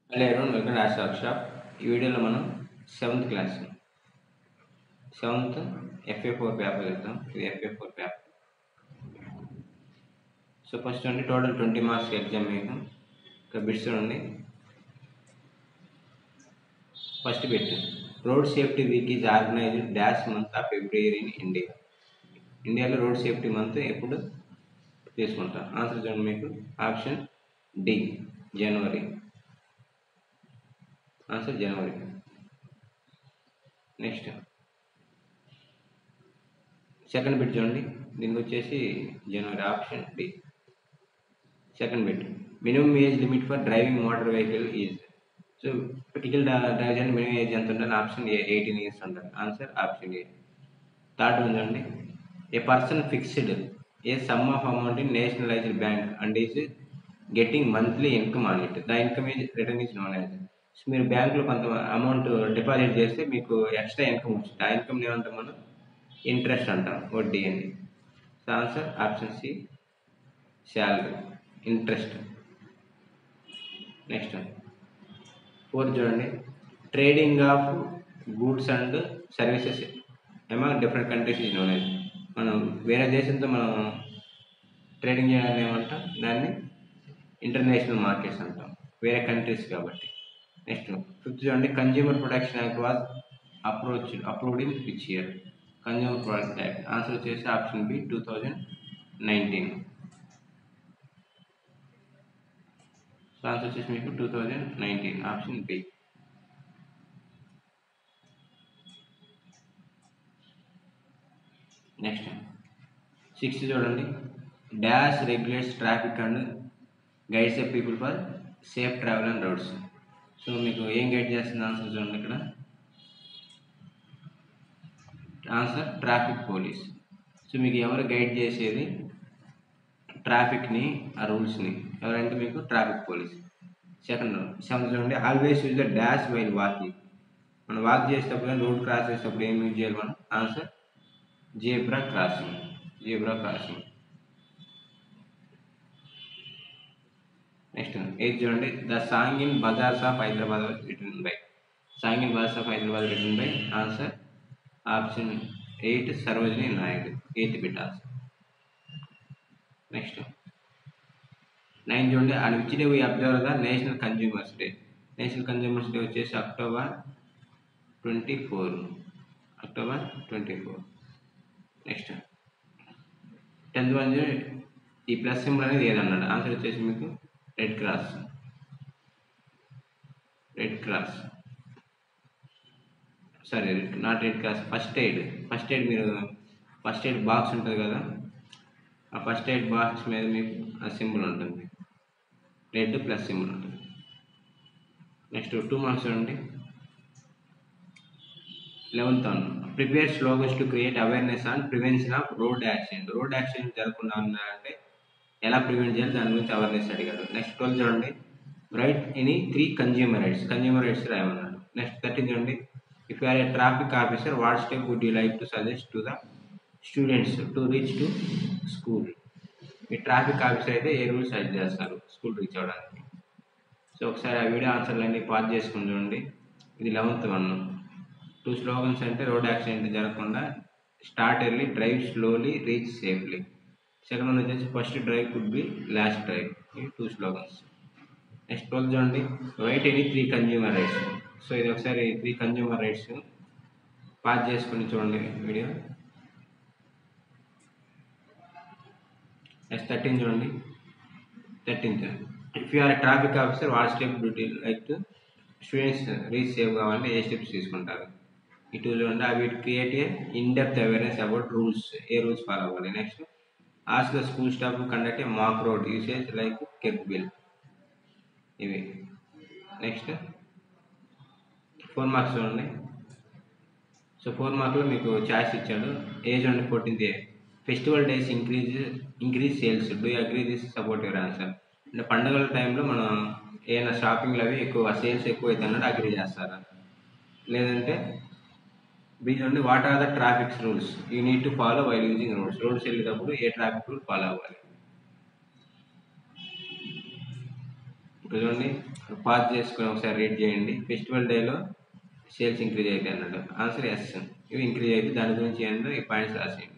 hello everyone welcome to workshop ఈ వీడియోలో మనం seventh class seventh FA four paper చేద్దాం ఇది FA four paper so first అండి టోటల్ ట్వంటీ మార్క్స్ ఎగ్జామ్ మీకు ఇక్కడ బిట్స్ చూడండి first bit road safety week is organised dash month of February in India ఇండియాలో రోడ్ సేఫ్టీ మంత్ ఎప్పుడు తీసుకుంటాం answer చూడండి మీకు option D January answer January next second bit చూడండి దీనికి వచ్చేసి January option D second bit minimum age limit for driving motor vehicle is so vehicle drive చేయడానికి minimum age ఎంత ఉండాలి ఆప్షన్ ఏ ఎయిటీన్ ఇయర్స్ ఉండాలి answer option A third ఉంది చూడండి a person fixed a sum of amount in nationalised bank and is getting monthly income on it the income is return is known as so మీరు బ్యాంకులో కొంత amount deposit చేస్తే మీకు extra income వస్తుంది ఆ income ఏమంటాం మనం ఇంట్రెస్ట్ అంటాం వడ్డీ అని so answer option C salary interest next fourth చూడండి trading of goods and services ఏమో డిఫరెంట్ కంట్రీస్ ఇస్ నోన్ మనం వేరే దేశంతో మనం ట్రేడింగ్ చేయాలని ఏమంటాం దాన్ని ఇంటర్నేషనల్ మార్కెట్స్ అంటాం వేరే కంట్రీస్ కాబట్టి నెక్స్ట్ ఫిఫ్త్ చూడండి consumer protection act was approach approved in which year consumer product act answer వచ్చేసి option B two thousand nineteen so answer వచ్చేసి మీకు two thousand nineteen option B next sixth చూడండి dash regulates traffic and guides a people for safe travel and roads so మీకు ఏం guide చేస్తుంది answer చూడండి ఇక్కడ answer traffic police so మీకు ఎవరు గైడ్ చేసేది ట్రాఫిక్ని ఆ రూల్స్ని ఎవరంటే మీకు ట్రాఫిక్ పోలీస్ సెకండ్ సెవెంత్ చూడండి always use the dash while walking మనం వాక్ చేసేటప్పుడు రోడ్ క్రాస్ చేసేటప్పుడు ఏం యూజ్ చేయాలి మనం answer zebra crossing zebra crossing next eighth చూడండి the song in bazaars of Hyderabad return by song in bazaars of Hyderabad return by answer option eight Sarojini Naidu eighth bit answer next nine చూడండి and which day we observe the national consumers day national consumers day వచ్చేసి October twenty four October twenty four next tenth one ఈ plus symbol అనేది ఏదన్నాడు answer వచ్చేసి మీకు red cross red cross sorry not red cross first aid first aid మీరు first aid box ఉంటుంది కదా ఆ ఫస్ట్ ఎయిడ్ బాక్స్ మీద మీకు ఆ సింబల్ ఉంటుంది రెడ్ ప్లస్ సింబల్ ఉంటుంది నెక్స్ట్ టూ మార్క్స్ చూడండి eleventh one prepare slogans to create awareness on prevention of road accident road accident జరగకుండా ఉన్నారంటే ఎలా ప్రివెంట్ చేయాలి దాని గురించి అవేర్నెస్ అడిగాడు నెక్స్ట్ ట్వెల్వ్ చూడండి write any three consumer rights consumer rights రాయమన్నాడు నెక్స్ట్ థర్టీన్ చూడండి if you are a traffic officer what step would you like to suggest to the students to reach to school మీ traffic officer అయితే ఏ rules suggest చేస్తారు school reach అవ్వడానికి so ఒకసారి ఆ video ఆన్సర్లు అన్నీ పాస్ చేసుకుని చూడండి ఇది లెవెన్త్ వన్ టూ స్లోగన్స్ అంటే రోడ్ యాక్సిడెంట్ జరగకుండా start early drive slowly reach safely second one వచ్చేసి first drive could be last drive ఇవి టూ స్లోగన్స్ నెక్స్ట్ ట్వెల్త్ చూడండి write any three consumer rights so ఇది ఒకసారి త్రీ కన్జ్యూమర్ రైట్స్ పాస్ చేసుకుని చూడండి video next thirteen చూడండి thirteenth if you are traffic officer what step duty like to students reach safe కావాలంటే ఏ steps తీసుకుంటారు ఈ టూ చూడండి అవి create a in depth awareness about rules ఏ రూల్స్ ఫాలో అవ్వాలి next as the school staff conduct a mock road usage like కెట్ బిల్ ఇవి నెక్స్ట్ ఫోర్ మార్క్స్ చూడండి సో ఫోర్ మార్క్లో మీకు ఛాయిస్ ఇచ్చాడు ఏజ్ అండి fourteenth a festival days increase increase sales do agree this support your answer అంటే పండుగల టైంలో మనం ఏదైనా షాపింగ్లు అవి ఎక్కువ సేల్స్ ఎక్కువ అయితే అన్నట్టు అగ్రీ చేస్తారా లేదంటే బీ చూడండి what are the traffics rules you need to follow while using roads roads వెళ్ళేటప్పుడు ఏ ట్రాఫిక్ రూల్ ఫాలో అవ్వాలి ఇప్పుడు చూడండి పాజ్ చేసుకొని ఒకసారి రీడ్ చేయండి ఫెస్టివల్ డేలో సేల్స్ ఇంక్రీజ్ అవుతాయి అన్నాడు ఆన్సర్ ఎస్ ఇవి ఇంక్రీజ్ అయితే దాని గురించి ఏంటో ఈ పాయింట్స్ రాసేయండి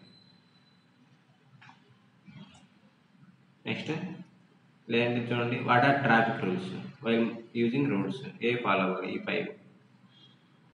నెక్స్ట్ లేదంటే చూడండి what are traffic rules while using roads ఏ ఫాలో అవ్వాలి ఈ ఫైవ్